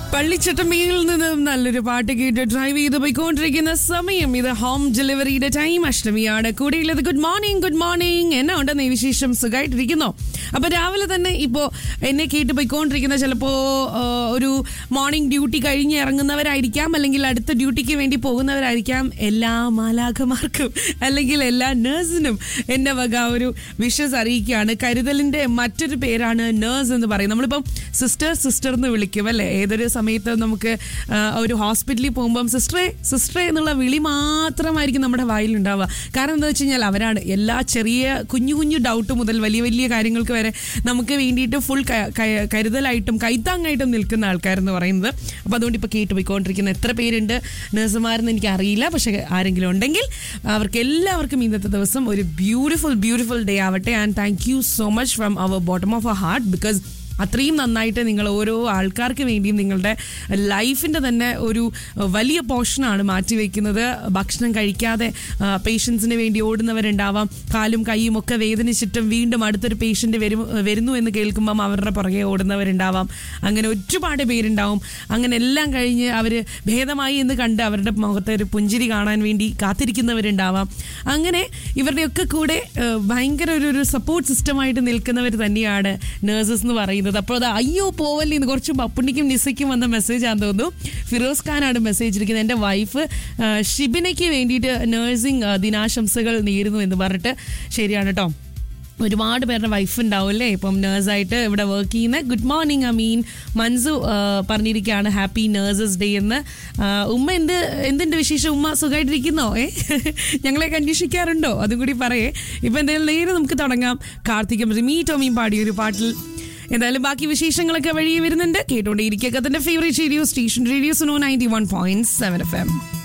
പള്ളിച്ചട്ടമ്പിയിൽ നിന്നും നല്ലൊരു പാട്ട് കേട്ട് ഡ്രൈവ് ചെയ്ത് പോയിക്കൊണ്ടിരിക്കുന്ന സമയം ഇത് ഹോം ഡെലിവറിയുടെ ടൈം അഷ്ടമിയാണ് കൂടെയുള്ളത് ഗുഡ് മോർണിംഗ് ഗുഡ് മോർണിംഗ് എന്നാ ഉണ്ടെന്ന് ഈ വിശേഷം സുഖമായിട്ടിരിക്കുന്നോ അപ്പൊ രാവിലെ തന്നെ ഇപ്പോ എന്നെ കേട്ട് പോയിക്കൊണ്ടിരിക്കുന്ന ചിലപ്പോ ആ, ഒരു മോർണിംഗ് ഡ്യൂട്ടി കഴിഞ്ഞ് ഇറങ്ങുന്നവരായിരിക്കാം അല്ലെങ്കിൽ അടുത്ത ഡ്യൂട്ടിക്ക് വേണ്ടി പോകുന്നവരായിരിക്കാം എല്ലാ മാലാഖമാർക്കും അല്ലെങ്കിൽ എല്ലാ നഴ്സിനും എന്റെ വക ഒരു വിഷസ് അറിയിക്കുകയാണ് കരുതലിന്റെ മറ്റൊരു പേരാണ് നേഴ്സ് എന്ന് പറയും നമ്മളിപ്പം സിസ്റ്റർ സിസ്റ്റർ എന്ന് വിളിക്കും അല്ലേ ഏതൊരു സമയത്ത് നമുക്ക് ആ, ഒരു ഹോസ്പിറ്റലിൽ പോകുമ്പം സിസ്റ്ററെ സിസ്റ്ററെ എന്നുള്ള വിളി മാത്രമായിരിക്കും നമ്മുടെ വായിലുണ്ടാവുക കാരണം എന്താ വെച്ച് കഴിഞ്ഞാൽ അവരാണ് എല്ലാ ചെറിയ കുഞ്ഞു കുഞ്ഞു ഡൗട്ട് മുതൽ വലിയ വലിയ കാര്യങ്ങൾക്ക് വരെ നമുക്ക് വേണ്ടിയിട്ട് ഫുൾ കരുതലായിട്ടും കൈത്താങ്ങായിട്ടും നിൽക്കുന്ന ആൾക്കാരെന്ന് പറയുന്നത് അപ്പോൾ അതുകൊണ്ട് ഇപ്പോൾ കേട്ട് പോയിക്കൊണ്ടിരിക്കുന്ന എത്ര പേരുണ്ട് നഴ്സുമാരെന്ന് എനിക്ക് അറിയില്ല പക്ഷേ ആരെങ്കിലും ഉണ്ടെങ്കിൽ അവർക്ക് എല്ലാവർക്കും ഇന്നത്തെ ദിവസം ഒരു ബ്യൂട്ടിഫുൾ ബ്യൂട്ടിഫുൾ ഡേ ആവട്ടെ and thank you so much from our bottom of a heart because അത്രയും നന്നായിട്ട് നിങ്ങൾ ഓരോ ആൾക്കാർക്ക് വേണ്ടിയും നിങ്ങളുടെ ലൈഫിൻ്റെ തന്നെ ഒരു വലിയ പോർഷനാണ് മാറ്റിവെക്കുന്നത് ഭക്ഷണം കഴിക്കാതെ പേഷ്യൻസിന് വേണ്ടി ഓടുന്നവരുണ്ടാവാം കാലും കൈയും ഒക്കെ വേദനിച്ചിട്ടും വീണ്ടും അടുത്തൊരു പേഷ്യൻ്റ് വരും വരുന്നു എന്ന് കേൾക്കുമ്പം അവരുടെ പുറകെ ഓടുന്നവരുണ്ടാവാം അങ്ങനെ ഒരുപാട് പേരുണ്ടാവും അങ്ങനെ എല്ലാം കഴിഞ്ഞ് അവർ ഭേദമായി എന്ന് കണ്ട് അവരുടെ മുഖത്തെ ഒരു പുഞ്ചിരി കാണാൻ വേണ്ടി കാത്തിരിക്കുന്നവരുണ്ടാവാം അങ്ങനെ ഇവരുടെയൊക്കെ കൂടെ ഏഹ്, ഭയങ്കര ഒരു ഒരു സപ്പോർട്ട് സിസ്റ്റമായിട്ട് നിൽക്കുന്നവർ തന്നെയാണ് നേഴ്സസ് എന്ന് പറയുന്നത് അപ്പോൾ അത് അയ്യോ പോവല്ലേ എന്ന് കുറച്ച് പപ്പുണ്ണിക്കും നിസയ്ക്കും വന്ന മെസ്സേജ് ആണെന്ന് തോന്നുന്നു ഫിറോസ് ഖാനാണ് മെസ്സേജ് ഇരിക്കുന്നത് എൻ്റെ വൈഫ് ഷിബിനയ്ക്ക് വേണ്ടിയിട്ട് നേഴ്സിംഗ് ദിനാശംസകൾ നേരുന്നു എന്ന് പറഞ്ഞിട്ട് ശരിയാണ് കേട്ടോ ഒരുപാട് പേരുടെ വൈഫ് ഉണ്ടാവും അല്ലേ ഇപ്പം നേഴ്സായിട്ട് ഇവിടെ വർക്ക് ചെയ്യുന്ന ഗുഡ് മോർണിംഗ് അമീൻ മൻസു ആ, പറഞ്ഞിരിക്കുകയാണ് ഹാപ്പി നേഴ്സസ് ഡേ എന്ന് ആ, ഉമ്മ എന്ത് എന്തിൻ്റെ വിശേഷം ഉമ്മ സുഖമായിട്ടിരിക്കുന്നോ ഏ ഞങ്ങളെ അന്വേഷിക്കാറുണ്ടോ അതും കൂടി പറയേ ഇപ്പം എന്തായാലും നേരെ നമുക്ക് തുടങ്ങാം കാർത്തികം റിമി ടോമിയും പാടിയ ഒരു പാട്ടിൽ എന്തായാലും ബാക്കി വിശേഷങ്ങളൊക്കെ വഴിയെ വരുന്നുണ്ട് കേട്ടോണ്ടേ ഇരിക്കുക തന്നെ favourite radio station radio Suno ninety one point seven F M